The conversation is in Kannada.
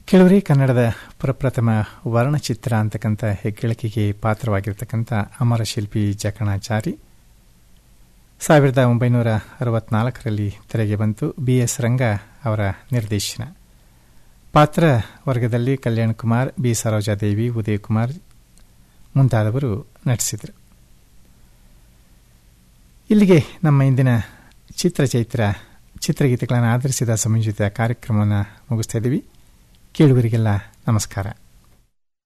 ಕೆಲವರೇ ಕನ್ನಡದ ಪ್ರಪ್ರಥಮ ವರ್ಣಚಿತ್ರ ಅಂತಕ್ಕಂಥ ಹೆಗ್ಗಳಿಕೆಗೆ ಪಾತ್ರವಾಗಿರ್ತಕ್ಕಂಥ ಅಮರ ಶಿಲ್ಪಿ ಜಕಣಾಚಾರಿ ಸಾವಿರದ ಒಂಬೈನೂರ ಅರವತ್ನಾಲ್ಕರಲ್ಲಿ ತೆರೆಗೆ ಬಂತು ಬಿ ಎಸ್ ರಂಗ ಅವರ ನಿರ್ದೇಶನ ಪಾತ್ರ ವರ್ಗದಲ್ಲಿ ಕಲ್ಯಾಣ್ ಕುಮಾರ್ ಬಿ ಸರೋಜಾದೇವಿ ಉದಯ್ ಕುಮಾರ್ ಮುಂತಾದವರು ನಟಿಸಿದರು ಇಲ್ಲಿಗೆ ನಮ್ಮ ಇಂದಿನ ಚಿತ್ರಚೈತ್ರ ಚಿತ್ರಗೀತೆಗಳನ್ನು ಆಧರಿಸಿದ ಸಮಂಜಿತ ಕಾರ್ಯಕ್ರಮವನ್ನು ಮುಗಿಸ್ತಾ ಇದ್ದೀವಿ ಕೇಳುಗರಿಗೆಲ್ಲ ನಮಸ್ಕಾರ